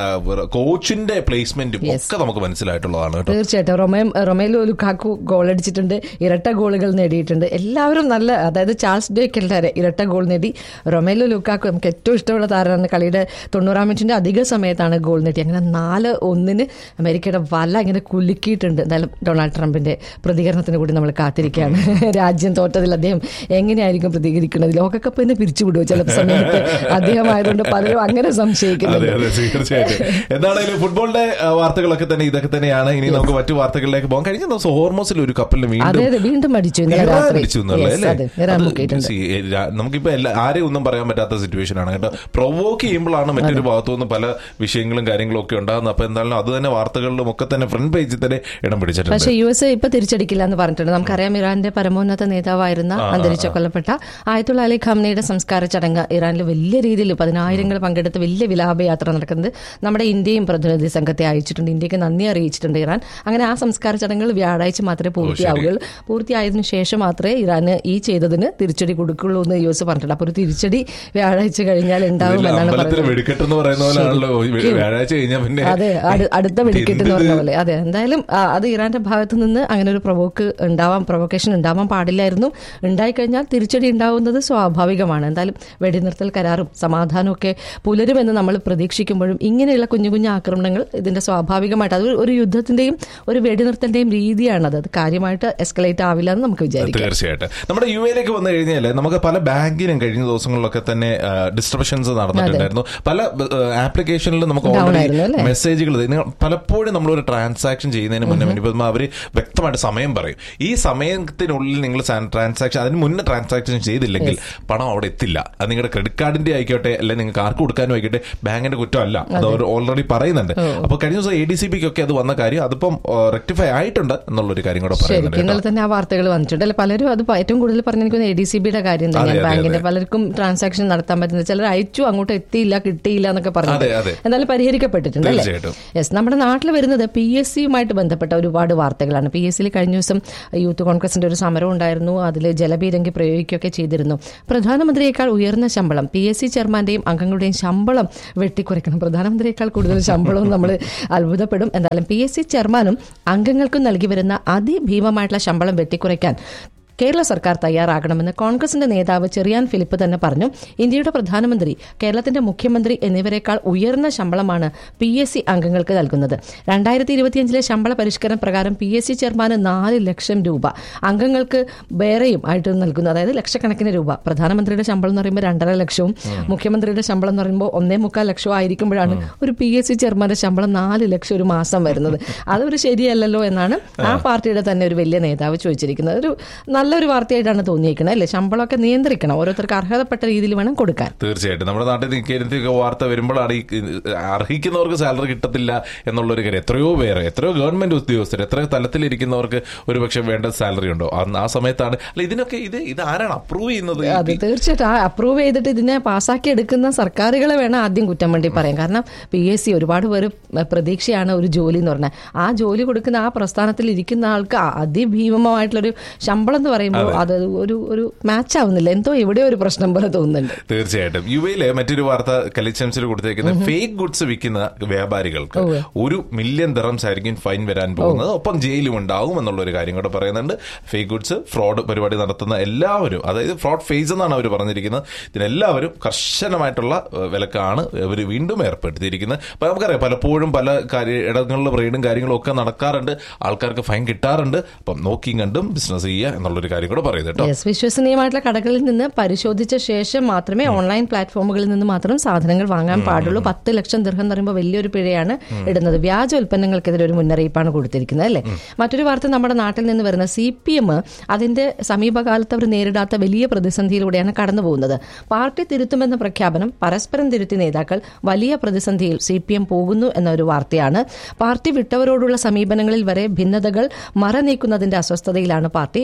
കോച്ചിന്റെ പ്ലേസ്മെന്റും ഒക്കെ നമുക്ക് മനസ്സിലായിട്ടുള്ളതാണ് കേട്ടോ തീർച്ചയായിട്ടും റൊമേ റൊമേലോ ലുക്കാക്കു ഗോൾ അടിച്ചിട്ടുണ്ട് ഇരട്ട ഗോളുകൾ നേടിയിട്ടുണ്ട് എല്ലാവരും നല്ല അതായത് ചാൾസ് ഡേക്കെല്ലാരെ ഇരട്ട ഗോൾ നേടി റൊമേലോ ലുക്കാക്കു നമുക്ക് ഏറ്റവും ഇഷ്ടമുള്ള താരമാണ് കളിയുടെ തൊണ്ണൂറാം മിനിറ്റിന്റെ അധിക സമയത്താണ് ഗോൾ നേടി അങ്ങനെ നാല് ഒന്നിന് അമേരിക്കയുടെ വല ഇങ്ങനെ കുലുക്കിയിട്ടുണ്ട് എന്തായാലും ഡൊണാൾഡ് ട്രംപിന്റെ പ്രതികരണത്തിന് കൂടി നമ്മൾ കാത്തിരിക്കുകയാണ് രാജ്യം തോറ്റതിൽ അദ്ദേഹം എങ്ങനെയായിരിക്കും പ്രതികരിക്കുന്നത് ലോകകപ്പ് തന്നെ പിരിച്ചുവിടുമോ ചില സമയത്ത് അദ്ദേഹം ആയതുകൊണ്ട് പലരും അങ്ങനെ അതെ സംശയിക്കുന്നുണ്ട് അതെ തീർച്ചയായിട്ടും എന്താണെങ്കിലും ഫുട്ബോളിന്റെ ആ, വാർത്തകളൊക്കെ തന്നെ ഇതൊക്കെ തന്നെയാണ് ഇനി നമുക്ക് മറ്റു വാർത്തകളിലേക്ക് പോകാം കഴിഞ്ഞ ദിവസം ഹോർമോസിൽ ഒരു കപ്പലിന് അതെ വീണ്ടും അതെ വീണ്ടും അടിച്ചു ഇന്നലെ ഇറാൻ രാത്രി അടിച്ചു എന്നുള്ളത് Yes, അല്ലേ? അതെ ഇറാൻ അത് മുക്കിയിട്ടുണ്ട് see, ഏ, രാ- നമുക്കിപ്പോ എല്ലാ ആരെയും ഒന്നും പറയാൻ പറ്റാത്ത സിറ്റുവേഷൻ ആണ് കേട്ടോ പ്രൊവോക്ക് ചെയ്യുമ്പോഴാണ് മറ്റൊരു ഭാഗത്തു നിന്ന് പല വിഷയങ്ങളും കാര്യങ്ങളും ഒക്കെ ഉണ്ടാകുന്നത് അപ്പൊ എന്തായാലും അത് തന്നെ വാർത്തകളിലും ഒക്കെ തന്നെ ഫ്രണ്ട് പേജിൽ തന്നെ ഇടം പിടിച്ചിട്ടുണ്ട് പക്ഷേ യു എസ് ഇപ്പൊ തിരിച്ചടിക്കില്ല എന്ന് പറഞ്ഞിട്ടുണ്ട് നമുക്കറിയാം ഇറാന്റെ പരമോന്നത നേതാവായിരുന്ന അന്തരിച്ച കൊല്ലപ്പെട്ട ആയത്തുള്ള അലി ഖാംനയുടെ സംസ്കാര ചടങ്ങ് ഇറാനിൽ വലിയ രീതിയിൽ പതിനായിരങ്ങൾ പങ്കെടുത്ത് വലിയ വിലാപയാത്ര നടക്കുന്നത് നമ്മുടെ ഇന്ത്യയും പ്രതിനിധി സംഘത്തെ അയച്ചിട്ടുണ്ട് ഇന്ത്യക്ക് നന്ദി അറിയിച്ചിട്ടുണ്ട് ഇറാൻ അങ്ങനെ ആ സംസ്കാര ചടങ്ങുകൾ വ്യാഴാഴ്ച മാത്രമേ പൂർത്തിയാവുകയുള്ളൂ പൂർത്തിയായതിനു ശേഷം മാത്രമേ ഇറാന് ഈ ചെയ്തതിന് തിരിച്ചടി കൊടുക്കുള്ളൂ എന്ന് യു എസ് പറഞ്ഞിട്ടുണ്ട് അപ്പൊ ഒരു തിരിച്ചടി വ്യാഴാഴ്ച കഴിഞ്ഞാൽ ഉണ്ടാവും ഇതിൽ എന്നാണ് അമ്പലത്തിൽ പറയുന്നത് വെടിക്കെട്ട് എന്ന് പറയുന്ന പോലെയാണല്ലോ ഈ വെ- വ്യാഴാഴ്ച കഴിഞ്ഞാൽ പിന്നെ അതെ അടു- അടുത്ത വെടിക്കെട്ട് എന്ന് എന്തിത്? പറഞ്ഞ പോലെ അതെ എന്തായാലും ആ, അത് ഇറാന്റെ ഭാഗത്ത് നിന്ന് അങ്ങനെ ഒരു പ്രൊവോക്ക് ഉണ്ടാവാൻ പ്രൊവോക്കേഷൻ ഉണ്ടാവാൻ പാടില്ലായിരുന്നു ഉണ്ടായിക്കഴിഞ്ഞാൽ തിരിച്ചടി ഉണ്ടാവുന്നത് സ്വാഭാവികമാണ് എന്തായാലും വെടിനിർത്തൽ കരാറും സമാധാനവും ഒക്കെ പുലരുമെന്ന് നമ്മൾ പ്രതീക്ഷിക്കുമ്പോഴും ഇങ്ങനെയുള്ള കുഞ്ഞു കുഞ്ഞു ആക്രമണങ്ങൾ ഇതിന്റെ സ്വാഭാവികമായിട്ട് അത് ഒരു യുദ്ധത്തിന്റെയും ഒരു വെടിനിർത്തലിന്റെയും രീതിയാണത് അത് കാര്യമായിട്ട് എസ്കലേറ്റ് ആവില്ല എന്ന് നമുക്ക് വിചാരിക്കാം തീർച്ചയായിട്ടും നമ്മുടെ യു എയിലേക്ക് വന്നു കഴിഞ്ഞാൽ നമുക്ക് പല ബാങ്കിനും കഴിഞ്ഞ ദിവസങ്ങളിലൊക്കെ തന്നെ ഡിസ്ട്രപ്ഷൻസ് നടന്നിട്ടുണ്ടായിരുന്നു പല ആപ്ലിക്കേഷനിലും നമുക്ക് Down ഓൾറെഡി ആയിരുന്നു അല്ലേ? മെസ്സേജുകൾ നിങ്ങൾ പലപ്പോഴും നമ്മളൊരു ട്രാൻസാക്ഷൻ ചെയ്യുന്നതിന് മുന്നേ വേണ്ടി ഇപ്പം അവർ വ്യക്തമായിട്ട് സമയം പറയും ഈ സമയത്തിനുള്ളിൽ നിങ്ങൾ ട്രാൻസാക്ഷൻ അതിന് മുന്നേ ട്രാൻസാക്ഷൻ ചെയ്തില്ലെങ്കിൽ പണം അവിടെ എത്തില്ല അത് നിങ്ങളുടെ ക്രെഡിറ്റ് കാർഡിന്റെ ആയിക്കോട്ടെ അല്ലെങ്കിൽ നിങ്ങൾക്ക് ആർക്ക് കൊടുക്കാനും ആയിക്കോട്ടെ ബാങ്കിന്റെ കുറ്റമല്ല അത് അവർ ഓൾറെഡി പറയുന്നുണ്ട് അപ്പൊ കഴിഞ്ഞ ദിവസം എ ഡി സി പിക്കൊക്കെ അത് വന്ന കാര്യം അതിപ്പം റെക്ടിഫൈ ആയിട്ടുണ്ട് എന്നുള്ളൊരു കാര്യം കൂടെ പറയുന്നുണ്ട് ശരിക്കും ഇന്നലെ തന്നെ ആ വാർത്തകൾ വന്നിട്ടുണ്ട് അല്ലെ പലരും അത് പ- ഏറ്റവും കൂടുതൽ പറഞ്ഞിരിക്കുന്നത് എ ഡി സി ബിയുടെ കാര്യം അതെ, തന്നെയാണ് അതെ, ബാങ്കിന്റെ പലർക്കും ട്രാൻസാക്ഷൻ നടത്താൻ പറ്റുന്നത് ചിലർ അയച്ചു അങ്ങോട്ട് എത്തിയില്ല കിട്ടിയില്ല എന്നൊക്കെ പറഞ്ഞു അതെ, അതെ. എന്തായാലും പരിഹരിക്കപ്പെട്ടിട്ടുണ്ട് അല്ലേ തീർച്ചയായിട്ടും. യെസ് നമ്മുടെ നാട്ടിൽ വരുന്നത് പി എസ് സിയുമായിട്ട് ബന്ധപ്പെട്ട ഒരുപാട് വാർത്തകളാണ് പി എസ് സിയിൽ കഴിഞ്ഞ ദിവസം യൂത്ത് കോൺഗ്രസിന്റെ ഒരു സമരം ഉണ്ടായിരുന്നു അതിൽ ജലപീരങ്കി പ്രയോഗിക്കുകയൊക്കെ ചെയ്തിരുന്നു പ്രധാനമന്ത്രിയേക്കാൾ ഉയർന്ന ശമ്പളം പി എസ് സി ചെയർമാന്റെയും അംഗങ്ങളുടെയും ശമ്പളം വെട്ടിക്കുറയ്ക്കണം പ്രധാനമന്ത്രിയേക്കാൾ കൂടുതൽ ശമ്പളവും നമ്മൾ അത്ഭുതപ്പെടും എന്തായാലും പി എസ് സി ചെയർമാനും അംഗങ്ങൾക്കും നൽകി വരുന്ന അതിഭീമമായിട്ടുള്ള ശമ്പളം വെട്ടിക്കുറയ്ക്കാൻ കേരള സർക്കാർ തയ്യാറാകണമെന്ന് കോൺഗ്രസിന്റെ നേതാവ് ചെറിയാൻ ഫിലിപ്പ് തന്നെ പറഞ്ഞു ഇന്ത്യയുടെ പ്രധാനമന്ത്രി കേരളത്തിന്റെ മുഖ്യമന്ത്രി എന്നിവരെക്കാൾ ഉയർന്ന ശമ്പളമാണ് പി എസ് സി അംഗങ്ങൾക്ക് നൽകുന്നത് രണ്ടായിരത്തി ഇരുപത്തിയഞ്ചിലെ ശമ്പള പരിഷ്കരണ പ്രകാരം പി എസ് സി ചെയർമാന് നാല് ലക്ഷം രൂപ അംഗങ്ങൾക്ക് വേറെയും ആയിട്ട് നൽകുന്നു അതായത് ലക്ഷക്കണക്കിന് രൂപ പ്രധാനമന്ത്രിയുടെ ശമ്പളം എന്ന് പറയുമ്പോൾ രണ്ടര ലക്ഷവും മുഖ്യമന്ത്രിയുടെ ശമ്പളം എന്ന് പറയുമ്പോൾ ഒന്നേ മുക്കാൽ ലക്ഷവും ആയിരിക്കുമ്പോഴാണ് ഒരു പി എസ് സി ചെയർമാന്റെ ശമ്പളം നാല് ലക്ഷം ഒരു മാസം വരുന്നത് അതൊരു ശരിയല്ലല്ലോ എന്നാണ് ആ പാർട്ടിയുടെ തന്നെ ഒരു വലിയ നേതാവ് ചോദിച്ചിരിക്കുന്നത് ഒരു നല്ലൊരു വാർത്തയായിട്ടാണ് തോന്നിയിരിക്കുന്നത് അല്ലേ ശമ്പളമൊക്കെ നിയന്ത്രിക്കണം ഓരോരുത്തർക്ക് അർഹതപ്പെട്ട രീതിയിൽ വേണം കൊടുക്കാൻ തീർച്ചയായിട്ടും നമ്മുടെ നാട്ടിൽ നിൽക്കുന്നതൊക്കെ വാർത്ത വരുമ്പോഴാണ് ഈ അർഹിക്കുന്നവർക്ക് സാലറി കിട്ടത്തില്ല എന്നുള്ളൊരു കാര്യം എത്രയോ പേര് എത്രയോ ഗവൺമെന്റ് ഉദ്യോഗസ്ഥർ എത്രയോ തലത്തിലിരിക്കുന്നവർക്ക് ഒരു പക്ഷെ വേണ്ട സാലറി ഉണ്ടോ അന്ന് ആ സമയത്താണ് അല്ല ഇതിനൊക്കെ ഇത് ഇത് ആരാണ് അപ്രൂവ് ചെയ്യുന്നത് ഈ അത് തീർച്ചയായിട്ടും ആ അപ്രൂവ് ചെയ്തിട്ട് ഇതിനെ പാസ്സാക്കി എടുക്കുന്ന സർക്കാരുകളെ വേണം ആദ്യം കുറ്റം വേണ്ടി പറയാൻ കാരണം പി എസ് സി ഒരുപാട് പേര് പ്രതീക്ഷയാണ് ഒരു ജോലി എന്ന് പറഞ്ഞാൽ ആ ജോലി കൊടുക്കുന്ന ആ പ്രസ്ഥാനത്തിൽ ഇരിക്കുന്ന ആൾക്ക് അതിഭീമമായിട്ടുള്ളൊരു ശമ്പളം എന്ന് പറയുമ്പോൾ അത് ഒരു ഒരു മാച്ച് ആവുന്നില്ല എന്തോ എവിടെയോ ഒരു പ്രശ്നം പോലെ തോന്നുന്നുണ്ട് തീർച്ചയായിട്ടും യു എയിലെ മറ്റൊരു വാർത്ത കലിച്ചംസിൽ കൊടുത്തേക്കുന്ന ഫേക്ക് ഗുഡ്സ് വിൽക്കുന്ന വ്യാപാരികൾക്ക് ഒരു മില്യൺ ദറംസ് ആയിരിക്കും ഫൈൻ വരാൻ പോകുന്നത് ഒപ്പം ജയിലും ഉണ്ടാവും എന്നുള്ള ഒരു കാര്യം കൂടെ പറയുന്നുണ്ട് ഫേക്ക് ഗുഡ്സ് ഫ്രോഡ് പരിപാടി നടത്തുന്ന എല്ലാവരും അതായത് ഫ്രോഡ് ഫേസ് എന്നാണ് അവർ പറഞ്ഞിരിക്കുന്നത് ഇതിനെല്ലാവരും കർശനമായിട്ടുള്ള ഏഹ്, വിലക്കാണ് ഇവർ വീണ്ടും ഏർപ്പെടുത്തിയിരിക്കുന്നത് അപ്പൊ നമുക്കറിയാം പലപ്പോഴും പല കാര്യ ഇടങ്ങളിലും റെയ്ഡും കാര്യങ്ങളും ഒക്കെ നടക്കാറുണ്ട് ആൾക്കാർക്ക് ഫൈൻ കിട്ടാറുണ്ട് അപ്പം നോക്കിയും കണ്ടും ബിസിനസ് ചെയ്യുക എന്നുള്ളൊരു കാര്യം കൂടെ പറയുന്നത് കേട്ടോ യെസ് വിശ്വസനീയമായിട്ടുള്ള കടകളിൽ നിന്ന് പരിശോധിച്ച ശേഷം മാത്രമേ ഓൺലൈൻ പ്ലാറ്റ്ഫോമുകളിൽ നിന്ന് മാത്രം സാധനങ്ങൾ വാങ്ങാൻ പാടുള്ളൂ പത്ത് ലക്ഷം ദീർഘം എന്ന് പറയുമ്പോൾ വലിയൊരു പിഴയാണ് ഇടുന്നത് വ്യാജ ഉൽപ്പന്നങ്ങൾക്കെതിരെ ഒരു മുന്നറിയിപ്പാണ് കൊടുത്തിരിക്കുന്നത് അല്ലേ മറ്റൊരു വാർത്ത നമ്മുടെ നാട്ടിൽ നിന്ന് വരുന്ന സി പി എം അതിന്റെ സമീപകാലത്ത് അവർ നേരിടാത്ത വലിയ പ്രതിസന്ധിയിലൂടെയാണ് കടന്നു പോകുന്നത് പാർട്ടി തിരുത്തുമെന്ന പ്രഖ്യാപനം പരസ്പരം തിരുത്തി നേതാക്കൾ വലിയ പ്രതിസന്ധിയിൽ സി പി എം പോകുന്നു എന്ന ഒരു വാർത്തയാണ് പാർട്ടി വിട്ടവരോടുള്ള സമീപനങ്ങളിൽ വരെ ഭിന്നതകൾ മറനീക്കുന്നതിന്റെ അസ്വസ്ഥതയിലാണ് പാർട്ടി വിഭാഗീയ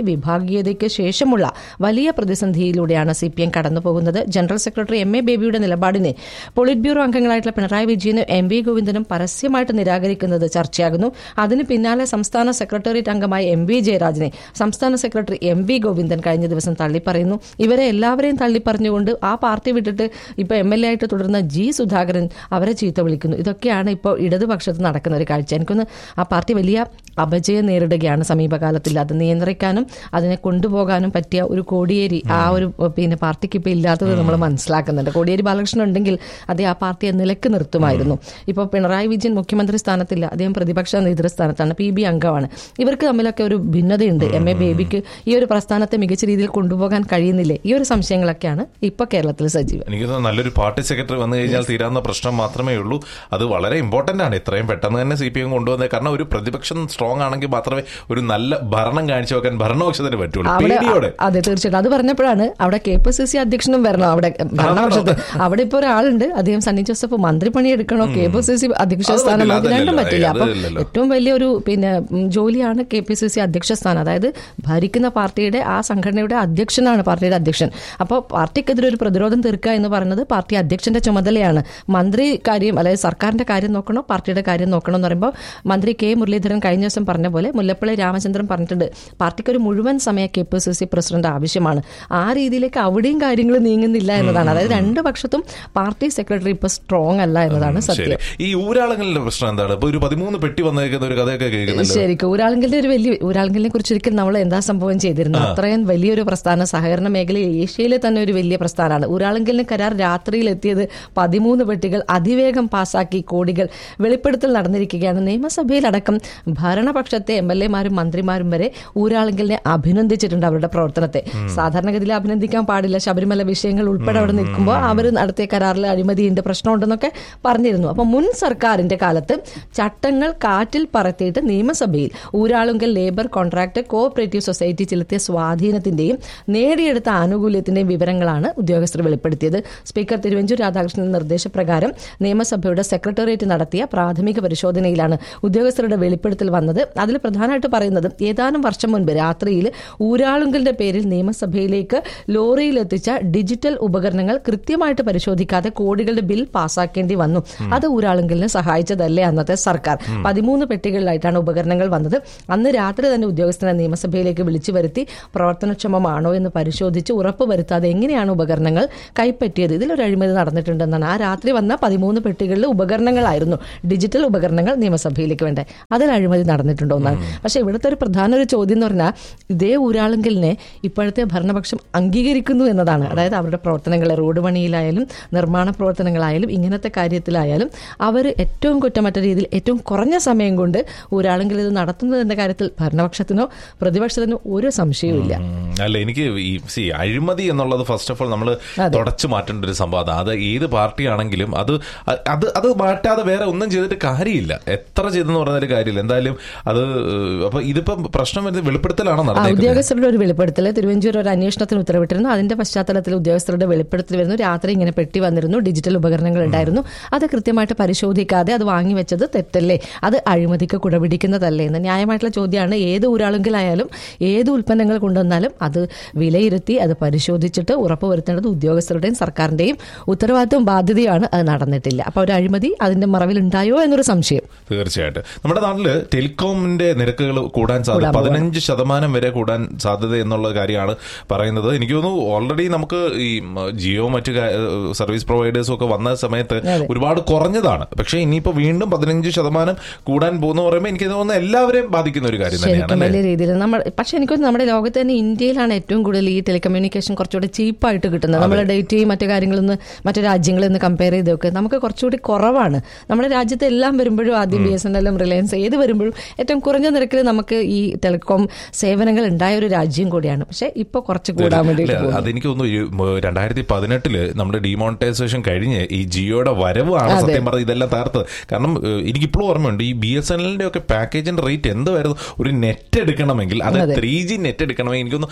വർഗീയതയ്ക്ക് ശേഷമുള്ള വലിയ പ്രതിസന്ധിയിലൂടെയാണ് സി പി എം കടന്നുപോകുന്നത് ജനറൽ സെക്രട്ടറി എം എ ബേബിയുടെ നിലപാടിനെ പൊളിറ്റ് ബ്യൂറോ അംഗങ്ങളായിട്ടുള്ള പിണറായി വിജയനും എം വി ഗോവിന്ദനും പരസ്യമായിട്ട് നിരാകരിക്കുന്നത് ചർച്ചയാകുന്നു അതിന് പിന്നാലെ സംസ്ഥാന സെക്രട്ടേറിയറ്റ് അംഗമായ എം വി ജയരാജനെ സംസ്ഥാന സെക്രട്ടറി എം വി ഗോവിന്ദൻ കഴിഞ്ഞ ദിവസം തള്ളിപ്പറയുന്നു ഇവരെ എല്ലാവരെയും തള്ളിപ്പറഞ്ഞുകൊണ്ട് ആ പാർട്ടി വിട്ടിട്ട് ഇപ്പൊ എം എൽ എ ആയിട്ട് തുടരുന്ന ജി സുധാകരൻ അവരെ ചീത്ത വിളിക്കുന്നു ഇതൊക്കെയാണ് ഇപ്പോൾ ഇടതുപക്ഷത്ത് നടക്കുന്ന ഒരു കാഴ്ച എനിക്കൊന്ന് ആ പാർട്ടി വലിയ അപജയം നേരിടുകയാണ് സമീപകാലത്തിൽ അത് നിയന്ത്രിക്കാനും അതിനെ കൊണ്ടുപോകാനും പറ്റിയ ഒരു കോടിയേരി ആ ഒരു പിന്നെ പാർട്ടിക്ക് ഇപ്പൊ ഇല്ലാത്തത് നമ്മൾ മനസ്സിലാക്കുന്നുണ്ട് കോടിയേരി ബാലകൃഷ്ണൻ ഉണ്ടെങ്കിൽ അതേ ആ പാർട്ടിയെ നിലക്ക് നിർത്തുമായിരുന്നു ഇപ്പോൾ പിണറായി വിജയൻ മുഖ്യമന്ത്രി സ്ഥാനത്തില്ല അദ്ദേഹം പ്രതിപക്ഷ നേതൃസ്ഥാനത്താണ് പി ബി അംഗമാണ് ഇവർക്ക് തമ്മിലൊക്കെ ഒരു ഭിന്നതയുണ്ട് എം എ ബേബിക്ക് ഈ ഒരു പ്രസ്ഥാനത്തെ മികച്ച രീതിയിൽ കൊണ്ടുപോകാൻ കഴിയുന്നില്ലേ ഈ ഒരു സംശയങ്ങളൊക്കെയാണ് ഇപ്പൊ കേരളത്തിൽ സജീവം എനിക്ക് തോന്നുന്നു നല്ലൊരു പാർട്ടി സെക്രട്ടറി വന്നു കഴിഞ്ഞാൽ തീരാവുന്ന പ്രശ്നം മാത്രമേ ഉള്ളൂ അത് വളരെ ഇമ്പോർട്ടന്റ് ആണ് ഇത്രയും പെട്ടെന്ന് തന്നെ സി പി എം കൊണ്ടുവന്നത് കാരണം ഒരു പ്രതിപക്ഷം സ്ട്രോങ് ആണെങ്കിൽ മാത്രമേ ഒരു നല്ല ഭരണം കാഴ്ചവെക്കാൻ ഭരണപക്ഷത്തിന് പറ്റുള്ളൂ അവിടെ പേടിയോടെ അതെ തീർച്ചയായിട്ടും അത് പറഞ്ഞപ്പോഴാണ് അവിടെ കെ പി സി സി അധ്യക്ഷനും വരണം അവിടെ ഭരണപക്ഷത്ത് അവിടെ ഇപ്പൊ ഒരാളുണ്ട് അദ്ദേഹം സണ്ണി ജോസഫ് മന്ത്രിപ്പണി എടുക്കണോ കെ പി സി സി അധ്യക്ഷ അത് സ്ഥാനം പറ്റില്ല, അത് രണ്ടും അതല്ലല്ലോ. പറ്റില്ല അപ്പൊ അതല്ലല്ലോ. ഏറ്റവും വലിയൊരു പിന്നെ ഉം, ജോലിയാണ് കെ പി സി സി അധ്യക്ഷ സ്ഥാനം അതായത് ഭരിക്കുന്ന പാർട്ടിയുടെ ആ സംഘടനയുടെ അധ്യക്ഷനാണ് പാർട്ടിയുടെ അധ്യക്ഷൻ അപ്പോൾ പാർട്ടിക്കെതിരെ ഒരു പ്രതിരോധം തീർക്കുക എന്ന് പറയുന്നത് പാർട്ടി അധ്യക്ഷന്റെ ചുമതലയാണ് മന്ത്രി കാര്യം അതായത് സർക്കാരിന്റെ കാര്യം നോക്കണോ പാർട്ടിയുടെ കാര്യം നോക്കണോ എന്ന് പറയുമ്പോൾ മന്ത്രി കെ മുരളീധരൻ കഴിഞ്ഞ ദിവസം പറഞ്ഞ പോലെ മുല്ലപ്പള്ളി രാമചന്ദ്രൻ പറഞ്ഞിട്ടുണ്ട് പാർട്ടിക്ക് ഒരു മുഴുവൻ സമയ K P C C president ആവശ്യമാണ് ആ രീതിയിലേക്ക് അവിടെയും കാര്യങ്ങൾ നീങ്ങുന്നില്ല എന്നതാണ് അതായത് രണ്ട് പക്ഷത്തും പാർട്ടി സെക്രട്ടറി ഇപ്പൊ സ്ട്രോങ് അല്ല എന്നതാണ് ശരി സത്യം ഈ ഊരാളുകളുടെ പ്രശ്നം എന്താണ് ഇപ്പൊ ഒരു പതിമൂന്ന് പെട്ടി വന്നേക്കുന്ന ഒരു കഥയൊക്കെ കേൾക്കുന്നുണ്ട് ശരിക്കും ഊരാളുങ്കലിന്റെ ഒരു വലിയ ഊരാളുങ്കലിനെ കുറിച്ച് ഒരിക്കൽ നമ്മൾ എന്താ സംഭവം ചെയ്തിരുന്നു അത്രയും വലിയൊരു പ്രസ്ഥാനം സഹകരണ മേഖലയിൽ ഏഷ്യയിലെ തന്നെ ഒരു വലിയ പ്രസ്ഥാനമാണ് ഊരാളുങ്കലിന് കരാർ രാത്രിയിൽ എത്തിയത് പതിമൂന്ന് പെട്ടികൾ അതിവേഗം പാസാക്കി കോടികൾ വെളിപ്പെടുത്തൽ നടന്നിരിക്കുകയാണ് നിയമസഭയിലടക്കം ഭരണപക്ഷത്തെ എം എൽ എമാരും മന്ത്രിമാരും വരെ ഊരാളുങ്കലിനെ അഭിനന്ദിച്ചിട്ടുണ്ട് അവരുടെ പ്രവർത്തനത്തെ സാധാരണഗതിയിൽ അഭിനന്ദിക്കാൻ പാടില്ല ശബരിമല വിഷയങ്ങൾ ഉൾപ്പെടെ അവിടെ നിൽക്കുമ്പോൾ അവർ നടത്തിയ കരാറിൽ അഴിമതിയുണ്ട് പ്രശ്നമുണ്ടെന്നൊക്കെ പറഞ്ഞിരുന്നു അപ്പൊ മുൻ സർക്കാരിന്റെ കാലത്ത് ചട്ടങ്ങൾ കാറ്റിൽ പറത്തിയിട്ട് നിയമസഭയിൽ Uralungal labour contract cooperative society ചെലുത്തിയ സ്വാധീനത്തിന്റെയും നേടിയെടുത്ത ആനുകൂല്യത്തിന്റെയും വിവരങ്ങളാണ് ഉദ്യോഗസ്ഥർ വെളിപ്പെടുത്തിയത് സ്പീക്കർ തിരുവഞ്ചൂർ രാധാകൃഷ്ണൻ നിർദ്ദേശപ്രകാരം നിയമസഭയുടെ സെക്രട്ടേറിയറ്റ് നടത്തിയ പ്രാഥമിക പരിശോധനയിലാണ് ഉദ്യോഗസ്ഥരുടെ വെളിപ്പെടുത്തൽ വന്നത് അതിൽ പ്രധാനമായിട്ട് പറയുന്നത് ഏതാനും വർഷം മുൻപ് രാത്രിയിൽ ഊരാളുങ്കലിന്റെ പേരിൽ നിയമസഭയിലേക്ക് ലോറിയിൽ എത്തിച്ച ഡിജിറ്റൽ ഉപകരണങ്ങൾ കൃത്യമായിട്ട് പരിശോധിക്കാതെ കോടികളുടെ ബിൽ പാസാക്കേണ്ടി വന്നു അത് ഊരാളുങ്കലിനെ സഹായിച്ചതല്ലേ അന്നത്തെ സർക്കാർ പതിമൂന്ന് പെട്ടികളിലായിട്ടാണ് ഉപകരണങ്ങൾ വന്നത് അന്ന് രാത്രി തന്നെ ഉദ്യോഗസ്ഥനെ നിയമസഭയിലേക്ക് വിളിച്ചു വരുത്തി പ്രവർത്തനക്ഷമമാണോ എന്ന് പരിശോധിച്ച് ഉറപ്പ് വരുത്താതെ എങ്ങനെയാണ് ഉപകരണങ്ങൾ കൈപ്പറ്റിയത് ഇതിലൊരു അഴിമതി നടന്നിട്ടുണ്ടെന്നാണ് ആ രാത്രി വന്ന പതിമൂന്ന് പെട്ടികളിൽ ഉപകരണങ്ങളായിരുന്നു ഡിജിറ്റൽ ഉപകരണങ്ങൾ നിയമസഭയിലേക്ക് വേണ്ടേ അതിൽ അഴിമതി നടന്നിട്ടുണ്ടോ എന്നാണ് പക്ഷെ ഇവിടുത്തെ ഒരു പ്രധാന ഒരു ചോദ്യം എന്ന് പറഞ്ഞാൽ ഇതേ ഊരാളുങ്കലിനെ ഇപ്പോഴത്തെ ഭരണപക്ഷം അംഗീകരിക്കുന്നു എന്നതാണ് അതായത് അവരുടെ പ്രവർത്തനങ്ങൾ റോഡ് പണിയിലായാലും നിർമ്മാണ പ്രവർത്തനങ്ങളായാലും ഇങ്ങനത്തെ കാര്യത്തിലായാലും അവർ ഏറ്റവും കുറ്റമറ്റ രീതിയിൽ ഏറ്റവും കുറഞ്ഞ സമയം കൊണ്ട് ഊരാളുങ്കൽ ഇത് നടത്തുന്നതിന്റെ കാര്യത്തിൽ ഭരണപക്ഷത്തിനോ പ്രതിപക്ഷത്തിനോ ഒരു സംശയവുമില്ല ഉം, അല്ല എനിക്ക് ഈ സി അഴിമതി എന്നുള്ളത് ഫസ്റ്റ് ഓഫ് ഓൾ നമ്മൾ തുടച്ചു മാറ്റേണ്ട ഒരു സംഭവം അത് ഏത് പാർട്ടി ആണെങ്കിലും അത് അത് അത് മാറ്റാതെ വേറെ ഒന്നും ചെയ്തിട്ട് കാര്യമില്ല എത്ര ചെയ്തെന്ന് പറഞ്ഞൊരു കാര്യമില്ല എന്തായാലും അത് ഏഹ്, അപ്പൊ ഇതിപ്പം പ്രശ്നം വരുന്നത് വെളിപ്പെടുത്തലാണ് ആ നടന്നേക്കുന്നത് ഉദ്യോഗസ്ഥരുടെ ഒരു വെളിപ്പെടുത്തൽ തിരുവഞ്ചൂർ ഒരു അന്വേഷണത്തിന് ഉത്തരവിട്ടിരുന്നു അതിന്റെ പശ്ചാത്തലത്തിൽ ഉദ്യോഗസ്ഥരുടെ വെളിപ്പെടുത്തൽ വരുന്നു രാത്രി ഇങ്ങനെ പെട്ടി വന്നിരുന്നു ഡിജിറ്റൽ ഉപകരണങ്ങൾ ഉണ്ടായിരുന്നു അത് കൃത്യമായിട്ട് പരിശോധിക്കാതെ അത് വാങ്ങിവെച്ചത് തെറ്റല്ലേ അത് അഴിമതിക്ക് കുടപിടിക്കുന്നതല്ലേ എന്ന് ന്യായമായിട്ടുള്ള ചോദ്യമാണ് ഏത് ഊരാളുങ്കിലായാലും ഏത് ഉൽപ്പന്നങ്ങൾ കൊണ്ടുവന്നാലും അത് വിലയിരുത്തി അത് പരിശോധിച്ചിട്ട് ഉറപ്പുവരുത്തേണ്ടത് ഉദ്യോഗസ്ഥരുടെയും സർക്കാരിന്റെയും ഉത്തരവാദിത്വം ബാധ്യതയാണ് അത് നടന്നിട്ടില്ല അപ്പൊ ഒരു അഴിമതി അതിന്റെ മറവിൽ ഉണ്ടായോ എന്നൊരു സംശയം തീർച്ചയായിട്ടും നമ്മുടെ നാട്ടില് ടെലികോമിന്റെ നിരക്കുകൾ കൂടാൻ സാധ്യത കൂടാൻ പോവാണ്. പതിനഞ്ച് ശതമാനം വരെ കൂടാൻ സാധ്യത എന്നുള്ള കാര്യമാണ് പറയുന്നത് എനിക്ക് തോന്നുന്നു ഓൾറെഡി നമുക്ക് ഈ ഉം, ജിയോ മറ്റു കാ- ഏഹ്, സർവീസ് പ്രൊവൈഡേഴ്സും ഒക്കെ വന്ന സമയത്ത് അതെ. ഒരുപാട് കുറഞ്ഞതാണ് പക്ഷേ ഇനിയിപ്പോ വീണ്ടും പതിനഞ്ച് ശതമാനം കൂടാൻ പോകുന്ന പറയുമ്പോൾ എനിക്ക് തോന്നുന്നു എല്ലാവരെയും ബാധിക്കുന്ന ഒരു കാര്യം തന്നെയാണ് ശരിക്കും അല്ലേ വലിയ രീതിയിൽ നമ്മൾ പക്ഷെ എനിക്ക് തോന്നുന്നു നമ്മുടെ ലോകത്ത് തന്നെ ഇന്ത്യയിലാണ് ഏറ്റവും കൂടുതൽ ഈ ടെലികമ്മ്യൂണിക്കേഷൻ കുറച്ചുകൂടി ചീപ്പായിട്ട് കിട്ടുന്നത് നമ്മുടെ ഡേറ്റയും മറ്റു കാര്യങ്ങളിൽ നിന്ന് മറ്റു രാജ്യങ്ങളിൽ നിന്ന് കമ്പയർ ചെയ്തൊക്കെ നമുക്ക് കുറച്ചുകൂടി കുറവാണ് നമ്മുടെ രാജ്യത്ത് എല്ലാം വരുമ്പോഴും ആദ്യം ബി എസ് എൻ എല്ലും റിലയൻസ് ഏത് വരുമ്പോഴും ഏറ്റവും കുറഞ്ഞ നിരക്കിൽ നമുക്ക് ഈ ടെലികോം സേവനങ്ങൾ ഉണ്ടായ ഒരു രാജ്യം കൂടിയാണ് പക്ഷെ ഇപ്പൊ കുറച്ച് കൂടാൻ വേണ്ടിയിട്ട് അല്ല, അതെനിക്ക് തോന്നുന്നു ഈ, ഉം, രണ്ടായിരത്തി പതിനെട്ടില് നമ്മുടെ ഡിമോണിറ്റൈസേഷൻ കഴിഞ്ഞ് ഈ ജിയോയുടെ വരവാണ് അതെ. സത്യം പറഞ്ഞത് ഇതെല്ലാം തകർത്തത് കാരണം ഏഹ്, എനിക്കിപ്പോഴും ഓർമ്മയുണ്ട് ഈ ബി എസ് എൻ എല്ലിന്റെ ഒക്കെ പാക്കേജിന്റെ റേറ്റ് എന്തുവായിരുന്നു ഒരു നെറ്റ് എടുക്കണമെങ്കിൽ അത് അതെ. ത്രീ ജി നെറ്റ് എടുക്കണമെങ്കിൽ എനിക്കൊന്ന്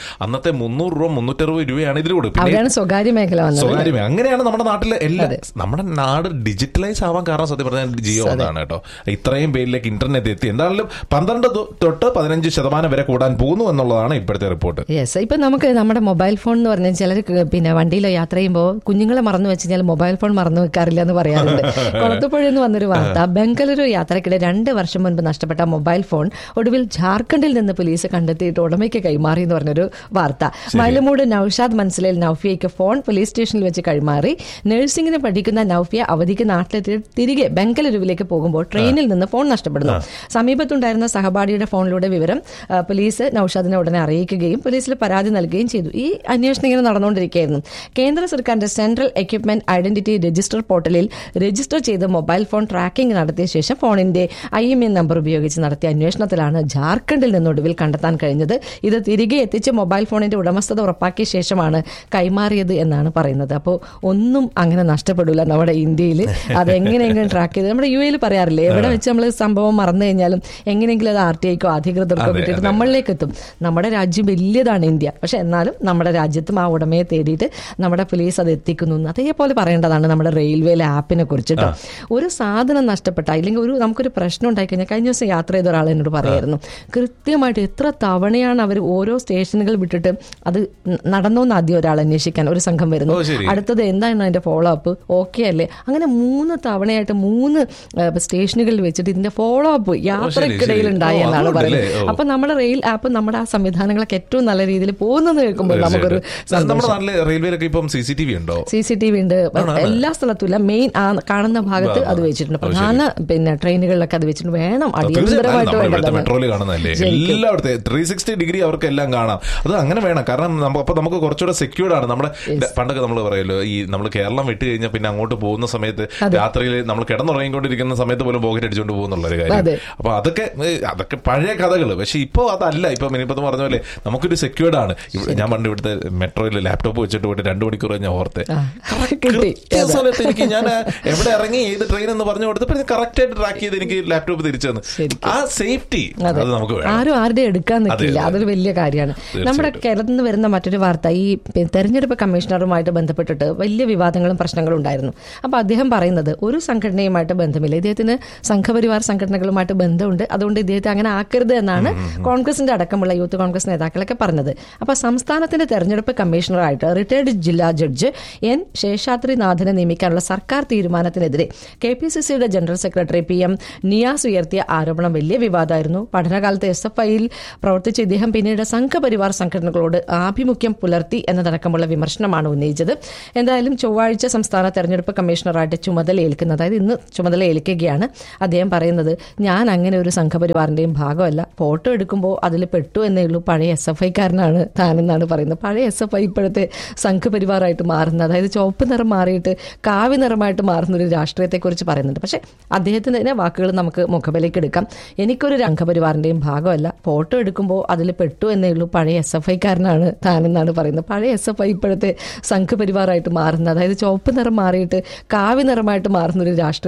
അന്നത്തെ മുന്നൂറ് രൂപ മുന്നൂറ്ററുപത് രൂപയാണ് ഇതിൽ കൊടുക്കുക പിന്നെ അവിടെയാണ് സ്വകാര്യ മേഖല വന്നത് സ്വകാര്യമേ അങ്ങനെയാണ് നമ്മുടെ നാട്ടിലെ എല്ലാ നമ്മുടെ നാട് ഡിജിറ്റലൈസ് ആവാൻ കാരണം സത്യം പറഞ്ഞാൽ ജിയോ ഒന്നാണ് കേട്ടോ ഇത്രയും പേരിലേക്ക് ഇന്റർനെറ്റ് എത്തി എന്തായാലും പന്ത്രണ്ട് തൊ- തൊട്ട് പതിനഞ്ച് ശതമാനം വരെ കൂടാൻ പോകുന്നു എന്നുള്ളതാണ് ഇപ്പോഴത്തെ റിപ്പോർട്ട് യെസ് ഇപ്പൊ നമുക്ക് നമ്മുടെ മൊബൈൽ ഫോൺ എന്ന് പറഞ്ഞാൽ ചിലർ പിന്നെ വണ്ടിയിലോ യാത്ര ചെയ്യുമ്പോൾ കുഞ്ഞുങ്ങളെ മറന്നു വെച്ച് കഴിഞ്ഞാൽ മൊബൈൽ ഫോൺ മറന്നു വെക്കാറില്ല എന്ന് പറയാറുണ്ട് കൊളത്തുപുഴ എന്ന് വന്നൊരു വാർത്ത ബംഗളൂരു യാത്രക്കിടെ രണ്ട് വർഷം മുൻപ് നഷ്ടപ്പെട്ട മൊബൈൽ ഫോൺ ഒടുവിൽ ജാർഖണ്ഡിൽ നിന്ന് പോലീസ് കണ്ടെത്തിയിട്ട് ഉടമയ്ക്ക് കൈമാറി എന്ന് പറഞ്ഞൊരു വാർത്ത മൈലമൂട് നൌഷാദ് മനസ്സിലിൽ നൌഫിയയ്ക്ക് ഫോൺ പോലീസ് സ്റ്റേഷനിൽ വെച്ച് കൈമാറി നഴ്സിംഗിന് പഠിക്കുന്ന നൌഫിയ അവധിക്ക് നാട്ടിലെത്തി തിരികെ ബംഗളൂരുവിലേക്ക് പോകുമ്പോൾ ട്രെയിനിൽ നിന്ന് ഫോൺ നഷ്ടപ്പെടുന്നു സമീപത്തുണ്ടായിരുന്ന സഹപാഠിയുടെ ഫോണിലൂടെ വിവരം ആ, പോലീസ് നൌഷാദിനെ ഉടനെ അറിയിക്കുകയും പോലീസിൽ പരാതി നൽകുകയും ചെയ്തു ഈ അന്വേഷണം ഇങ്ങനെ നടന്നുകൊണ്ടിരിക്കുകയായിരുന്നു കേന്ദ്ര സർക്കാരിന്റെ സെൻട്രൽ എക്യുപ്മെന്റ് ഐഡന്റിറ്റി രജിസ്റ്റർ പോർട്ടലിൽ രജിസ്റ്റർ ചെയ്ത് മൊബൈൽ ഫോൺ ട്രാക്കിംഗ് നടത്തിയ ശേഷം ഫോണിന്റെ ഐ എം എൻ നമ്പർ ഉപയോഗിച്ച് നടത്തിയ അന്വേഷണത്തിലാണ് ജാർഖണ്ഡിൽ നിന്ന് ഒടുവിൽ കണ്ടെത്താൻ കഴിഞ്ഞത് ഇത് തിരികെ എത്തിച്ച് മൊബൈൽ ഫോണിന്റെ ഉടമസ്ഥത ഉറപ്പാക്കിയ ശേഷമാണ് കൈമാറിയത് എന്നാണ് പറയുന്നത് അപ്പോൾ ഒന്നും അങ്ങനെ നഷ്ടപ്പെടില്ല നമ്മുടെ ഇന്ത്യയിൽ അത് എങ്ങനെയെങ്കിലും ട്രാക്ക് ചെയ്ത് നമ്മുടെ യു എയിൽ പറയാറില്ലേ എവിടെ വെച്ച് നമ്മൾ സംഭവം മറന്നു കഴിഞ്ഞാലും എങ്ങനെയെങ്കിലും അത് ആർ ടി ഐക്കോ അധികൃതർക്കോ അതെ, കിട്ടിയിട്ട് അതെ. നമ്മളിലേക്ക് എത്തും നമ്മുടെ രാജ്യം വലിയതാണ് ഇന്ത്യ പക്ഷെ എന്നാലും നമ്മുടെ രാജ്യത്തും ആ ഉടമയെ തേടിയിട്ട് നമ്മുടെ പോലീസ് അത് എത്തിക്കുന്നു എന്ന് അതേപോലെ പറയേണ്ടതാണ് നമ്മുടെ റെയിൽവേയിലെ ആപ്പിനെ കുറിച്ചിട്ടോ ഒരു സാധനം നഷ്ടപ്പെട്ട ഇല്ലെങ്കിൽ ഒരു നമുക്കൊരു പ്രശ്നം ഉണ്ടായി കഴിഞ്ഞാൽ കഴിഞ്ഞ ദിവസം യാത്ര ചെയ്ത ഒരാൾ എന്നോട് പറയായിരുന്നു കൃത്യമായിട്ട് എത്ര തവണയാണ് അവർ ഓരോ സ്റ്റേഷനുകൾ വിട്ടിട്ട് അത് ന- നടന്നോ എന്ന് ആദ്യം ഒരാൾ അന്വേഷിക്കാൻ ഒരു സംഘം വരുന്നു ഓ, ശരി. അടുത്തത് എന്താണ് അതിന്റെ ഫോളോ അപ്പ് ഓക്കെ അല്ലേ അങ്ങനെ മൂന്ന് തവണയായിട്ട് മൂന്ന് ഏഹ്, സ്റ്റേഷനുകളിൽ വെച്ചിട്ട് ഇതിന്റെ ഫോളോ അപ്പ് യാത്രക്കിടയിൽ ശരി. ഉണ്ടായി ഓ, എന്നാണ് അതുകൊണ്ടല്ലേ? പറയുന്നത് ഓ. അപ്പൊ നമ്മുടെ റെയിൽ ആപ്പ് നമ്മുടെ ആ സംവിധാനങ്ങളൊക്കെ ഏറ്റവും നല്ല രീതിയിൽ പോകുന്നത് കേൾക്കുമ്പോൾ നമുക്കൊരു നമ്മുടെ നാട്ടിലെ റെയിൽവേയിലൊക്കെ ഇപ്പം സി സി ടി വി ഉണ്ടോ സി സി ടി വി ഉണ്ട് എല്ലാ സ്ഥലത്തും ഇല്ല മെയിൻ കാണുന്ന ഭാഗത്ത് അത് വെച്ചിട്ടുണ്ട് പ്രധാന പിന്നെ ട്രെയിനുകളിലൊക്കെ അത് വെച്ചിട്ടുണ്ട് വേണം അടിയന്തരമായിട്ട് നമ്മൾ ഇവിടുത്തെ വേണ്ടതാണ് മെട്രോയിൽ കാണുന്നതല്ലേ എല്ലായിടത്തെ ത്രീ സിക്സ്റ്റി ഡിഗ്രി അവർക്ക് എല്ലാം കാണാം അത് അങ്ങനെ വേണം കാരണം നമ്മ- അപ്പൊ നമുക്ക് കുറച്ചുകൂടെ സെക്യൂർഡ് ആണ് നമ്മുടെ പണ്ടൊക്കെ നമ്മൾ പറയല്ലോ ഈ നമ്മൾ കേരളം വിട്ട് കഴിഞ്ഞാൽ പിന്നെ അങ്ങോട്ട് പോകുന്ന സമയത്ത് രാത്രിയിൽ നമ്മൾ കിടന്നുറങ്ങിക്കൊണ്ടിരിക്കുന്ന സമയത്ത് പോലും പോക്കറ്റ് അടിച്ചുകൊണ്ട് പോകുന്നുള്ള ഒരു കാര്യം അതെ. അപ്പൊ അതൊക്കെ ഏ, അതൊക്കെ പഴയ കഥകൾ പക്ഷെ ഇപ്പോ അതല്ല ഇപ്പൊ മിനിപ്പത്ത് പറഞ്ഞ പോലെ നമുക്കൊരു സെക്യൂർഡ് ആണ് ഇവിടെ- ഞാൻ പണ്ട് ഇവിടുത്തെ മെട്രോയിൽ ലാപ്ടോപ്പ് വെച്ചിട്ട് പോയിട്ട് രണ്ടു മണിക്കൂർ ഞാൻ ഓർത്തെ ആ, കിട്ടി കൃത്യ സമയത്ത് എനിക്ക് ഞാൻ എവിടെ ഇറങ്ങി ഏത് ട്രെയിൻ എന്ന് പറഞ്ഞു കൊടുത്തപ്പോൾ കറക്റ്റ് ആയിട്ട് ട്രാക്ക് ചെയ്ത് എനിക്ക് ലാപ്ടോപ്പ് തിരിച്ചു തന്നു ശരിക്കും. ആ സേഫ്റ്റി അതെ. അത് നമുക്ക് വേണം ആരും ആരുടെ എടുക്കാൻ നിൽക്കില്ല അതെ. അതൊരു വലിയ കാര്യമാണ് നമ്മുടെ കേരളത്തിൽ നിന്ന് വരുന്ന മറ്റൊരു വാർത്ത ഈ പി- തെരഞ്ഞെടുപ്പ് കമ്മീഷണറുമായിട്ട് ബന്ധപ്പെട്ടിട്ട് വലിയ വിവാദങ്ങളും പ്രശ്നങ്ങളും ഉണ്ടായിരുന്നു അപ്പൊ അദ്ദേഹം പറയുന്നത് ഒരു സംഘടനയുമായിട്ട് ബന്ധമില്ല ഇദ്ദേഹത്തിന് സംഘപരിവാർ സംഘടനകളുമായിട്ട് ബന്ധമുണ്ട് അതുകൊണ്ട് ഇദ്ദേഹത്തെ അങ്ങനെ ആക്കരുത് എന്നാണ് കോൺഗ്രസിന്റെ അടക്കമുള്ള യൂത്ത് കോൺഗ്രസ് നേതാക്കളൊക്കെ പറഞ്ഞത് അപ്പൊ സംസ്ഥാനത്തിന്റെ തെരഞ്ഞെടുപ്പ് കമ്മീഷണറായിട്ട് റിട്ടയർഡ് ജില്ലാ ജഡ്ജ് എൻ ശേഷാദ്രിനാഥനെ നിയമിക്കാനുള്ള സർക്കാർ തീരുമാനത്തിനെതിരെ കെ പി സി സിയുടെ general secretary P M Niyas ഉയർത്തിയ ആരോപണം വലിയ വിവാദമായിരുന്നു പഠനകാലത്ത് എസ് എഫ് ഐയിൽ പ്രവർത്തിച്ച ഇദ്ദേഹം പിന്നീട് സംഘപരിവാർ സംഘടനകളോട് ആഭിമുഖ്യം പുലർത്തി എന്നതടക്കമുള്ള വിമർശനമാണ് ഉന്നയിച്ചത് എന്തായാലും ചൊവ്വാഴ്ച സംസ്ഥാന തെരഞ്ഞെടുപ്പ് കമ്മീഷണറായിട്ട് ചുമതലയേൽക്കുന്നത് അതായത് ഇന്ന് ചുമതലയേൽക്കുകയാണ് അദ്ദേഹം പറയുന്നത് ഞാൻ അങ്ങനെ ഒരു സംഘപരിവാറിന്റെയും ഭാഗമല്ല ഫോട്ടോ എടുക്കുമ്പോൾ അതിൽ പെട്ടു എന്നേ ഉള്ളൂ പഴയ എസ് എഫ് ഐക്കാരനാണ് താനെന്നാണ് പറയുന്നത് പഴയ എസ് എഫ് ഐ ഇപ്പോഴത്തെ സംഘപരിവാറായിട്ട് മാറുന്നത് അതായത് ചുവപ്പ് നിറം മാറിയിട്ട് കാവ്യ നിറമായിട്ട് മാറുന്ന ഒരു രാഷ്ട്രീയത്തെക്കുറിച്ച് പറയുന്നുണ്ട് പക്ഷേ അദ്ദേഹത്തിന്റെ വാക്കുകൾ നമുക്ക് മുഖബലേക്ക് എടുക്കാം എനിക്കൊരു സംഘപരിവാറിന്റെയും ഭാഗമല്ല ഫോട്ടോ എടുക്കുമ്പോൾ അതിൽ പെട്ടു എന്നേ ഉള്ളൂ പഴയ എസ് എഫ് ഐക്കാരനാണ് താനെന്നാണ് പറയുന്നത് പഴയ എസ് എഫ് ഐ ഇപ്പോഴത്തെ സംഘപരിവാറായിട്ട് മാറുന്നത് അതായത് ചുവപ്പ് നിറം മാറിയിട്ട് കാവ്യ നിറമായിട്ട് മാറുന്ന ഒരു രാഷ്ട്രീയ